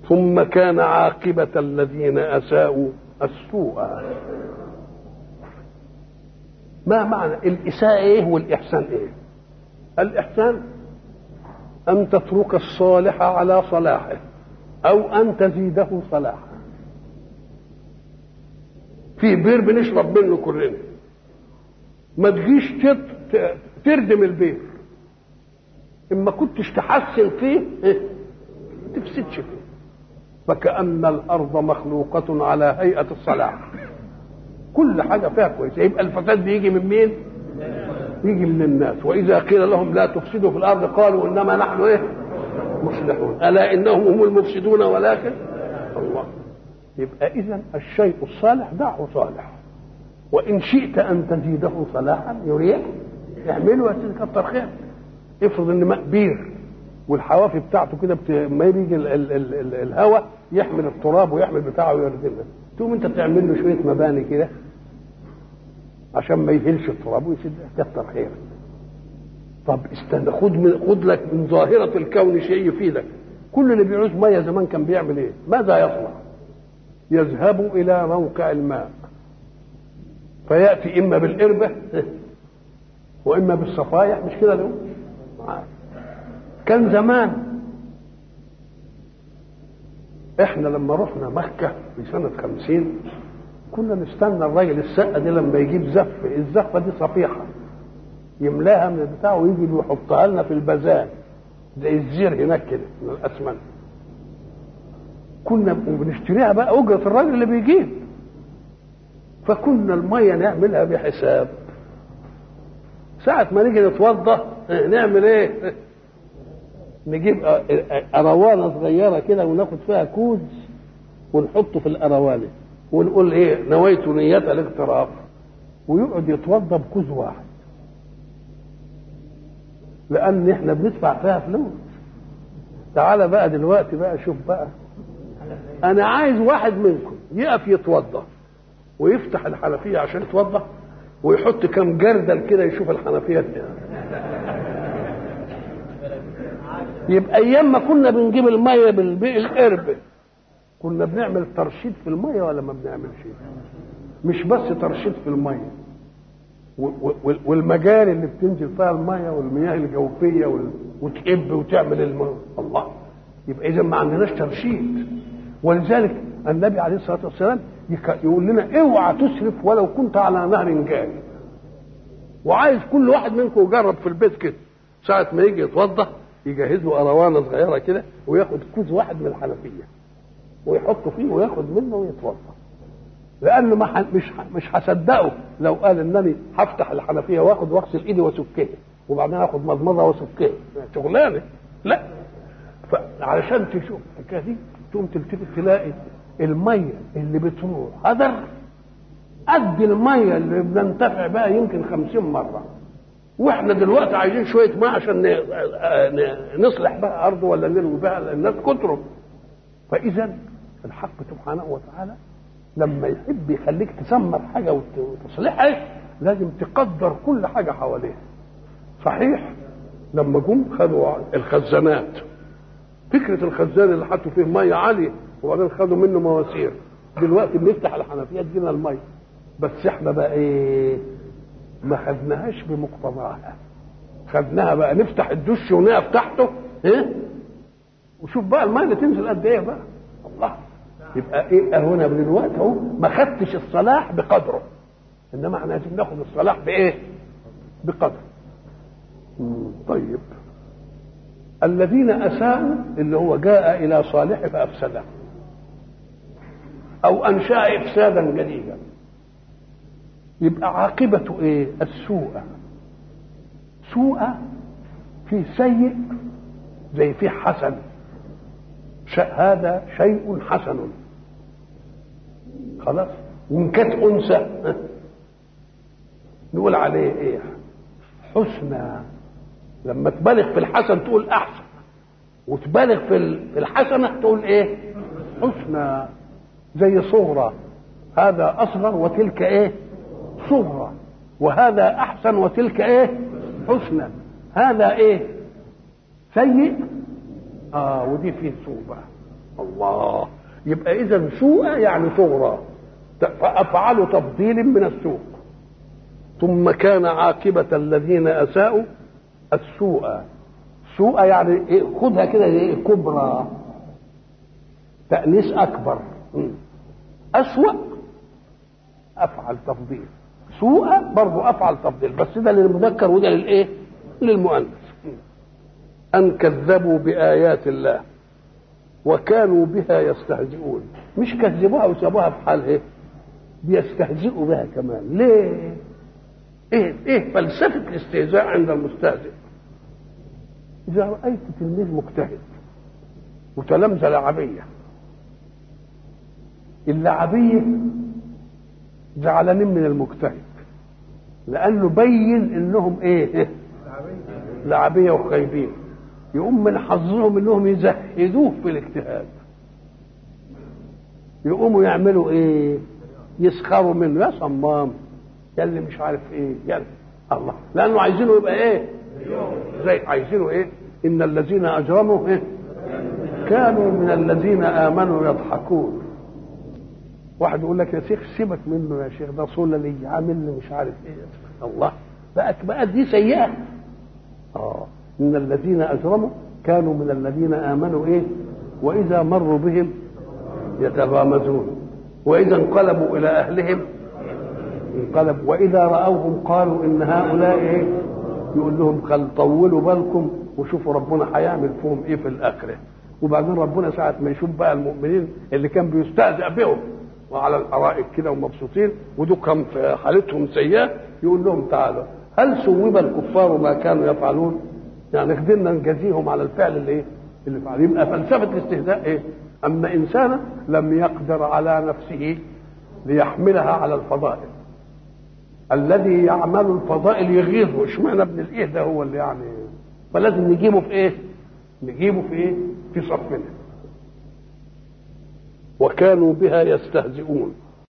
ثم كان عاقبة الذين أساءوا السوء ما معنى الإساءة إيه والإحسان إيه الإحسان أن تترك الصالح على صلاحه أو أن تزيده صلاحا في بير بنشرب منه كلنا ما تجيش تردم البير اما كنتش تحسن فيه إيه؟ تفسدش فيه فكأن الأرض مخلوقة على هيئة الصلاح كل حاجة فيها كويسة يبقى الفساد بيجي من مين؟ يجي من الناس وإذا قيل لهم لا تفسدوا في الأرض قالوا إنما نحن إيه؟ مصلحون ألا إنهم هم المفسدون ولكن الله يبقى إذا الشيء الصالح دعه صالح وإن شئت أن تزيده صلاحا يريح اعمله يا سيدي كتر خير افرض ان ماء بير والحوافي بتاعته كده بت... ما يجي ال... ال... ال... ال... الهواء يحمل التراب ويحمل بتاعه ويردمها تقوم انت تعمل له شويه مباني كده عشان ما يهلش التراب ويسد كتر خير طب استنى خد من خد لك من ظاهره الكون شيء يفيدك كل اللي بيعوز ميه زمان كان بيعمل ايه؟ ماذا يصنع؟ يذهب الى موقع الماء فياتي اما بالقربه واما بالصفايح مش كده لو كان زمان احنا لما رحنا مكة في سنة خمسين كنا نستنى الراجل السقة دي لما يجيب زف الزفة دي صفيحة يملاها من البتاع ويجي ويحطها لنا في البزان زي الزير هناك كده من الأسمنت كنا بنشتريها بقى أجرة الراجل اللي بيجيب فكنا المية نعملها بحساب ساعة ما نيجي نتوضى نعمل ايه؟ نجيب أروانة صغيرة كده وناخد فيها كوز ونحطه في الأروانة ونقول ايه نويت نية الاقتراف ويقعد يتوضى بكوز واحد لأن احنا بندفع فيها فلوس تعالى بقى دلوقتي بقى شوف بقى أنا عايز واحد منكم يقف يتوضى ويفتح الحنفية عشان يتوضى ويحط كم جردل كده يشوف الحنفيه دي يبقى ايام ما كنا بنجيب الميه بالقرب كنا بنعمل ترشيد في الميه ولا ما بنعملش مش بس ترشيد في الميه والمجاري اللي بتنزل فيها الميه والمياه الجوفيه وتقب وتعمل الماء الله يبقى اذا ما عندناش ترشيد ولذلك النبي عليه الصلاه والسلام يقول لنا اوعى تسرف ولو كنت على نهر جاري وعايز كل واحد منكم يجرب في البيت كده ساعة ما يجي يتوضى يجهز له أروانة صغيرة كده وياخد كوز واحد من الحنفية ويحطه فيه وياخد منه ويتوضى لأنه ما مش مش هصدقه لو قال إنني هفتح الحنفية واخد واغسل إيدي واسكها وبعدين اخد مضمضة واسكها شغلانة لا فعلشان تشوف الحكاية دي تقوم تلتفت تلاقي الميه اللي بتروح هدر قد الميه اللي بننتفع بها يمكن خمسين مره واحنا دلوقتي عايزين شويه ماء عشان نصلح بقى ارض ولا نروي بقى الناس كتروا فاذا الحق سبحانه وتعالى لما يحب يخليك تسمر حاجه وتصلحها لازم تقدر كل حاجه حواليها صحيح لما جم خدوا الخزانات فكره الخزان اللي حطوا فيه ميه عاليه وبعدين خدوا منه مواسير دلوقتي بنفتح الحنفيه تجينا الميه بس احنا بقى ايه ما خدناهاش بمقتضاها خدناها بقى نفتح الدش ونقف تحته ايه وشوف بقى الميه اللي تنزل قد ايه بقى الله يبقى ايه هنا دلوقتي اهو ما خدتش الصلاح بقدره انما احنا عايزين ناخد الصلاح بايه بقدره طيب الذين اساءوا اللي هو جاء الى صالح فافسده او انشا افسادا جديدا يبقى عاقبته ايه السوء سوء في سيء زي في حسن هذا شيء حسن خلاص وان كانت انثى نقول عليه ايه حسنى لما تبالغ في الحسن تقول احسن وتبالغ في الحسنه تقول ايه حسنى زي صغرى هذا اصغر وتلك ايه صغرى وهذا احسن وتلك ايه حسنى هذا ايه سيء اه ودي فيه سوء بقى الله يبقى اذا سوء يعني صغرى فافعل تفضيل من السوء ثم كان عاقبة الذين أساءوا السوء سوء يعني إيه خدها كده إيه كبرى تأنيس أكبر أسوأ أفعل تفضيل سوء برضه أفعل تفضيل بس ده للمذكر وده للإيه؟ للمؤنث أن كذبوا بآيات الله وكانوا بها يستهزئون مش كذبوها وسابوها في حالها بيستهزئوا بها كمان ليه؟ ايه ايه فلسفه الاستهزاء عند المستهزئ اذا رايت تلميذ مجتهد وتلامذه لعبيه اللعبيه زعلانين من المجتهد لانه بين انهم ايه لعبيه وخايبين يقوم من حظهم انهم يزهدوه في الاجتهاد يقوموا يعملوا ايه يسخروا منه يا صمام يا اللي مش عارف ايه يا الله لانه عايزينه يبقى ايه زي عايزينه ايه ان الذين اجرموا ايه كانوا من الذين امنوا يضحكون واحد يقول لك يا شيخ سيبك منه يا شيخ ده صلة عامل لي مش عارف ايه الله بقت بقت دي سيئه اه ان الذين اجرموا كانوا من الذين امنوا ايه واذا مروا بهم يتغامزون واذا انقلبوا الى اهلهم انقلب واذا راوهم قالوا ان هؤلاء ايه يقول لهم خل طولوا بالكم وشوفوا ربنا هيعمل فيهم ايه في الاخره وبعدين ربنا ساعه ما يشوف بقى المؤمنين اللي كان بيستهزأ بهم وعلى الارائك كده ومبسوطين ودول كان في حالتهم سيئه يقول لهم تعالوا هل سوب الكفار ما كانوا يفعلون؟ يعني قدرنا نجازيهم على الفعل اللي ايه؟ اللي فعل يبقى فلسفه الاستهزاء ايه؟ اما انسانا لم يقدر على نفسه ليحملها على الفضائل الذي يعمل الفضائل يغيظه اشمعنى ابن الايه ده هو اللي يعني فلازم نجيبه في ايه؟ نجيبه في ايه؟ في صفنا وكانوا بها يستهزئون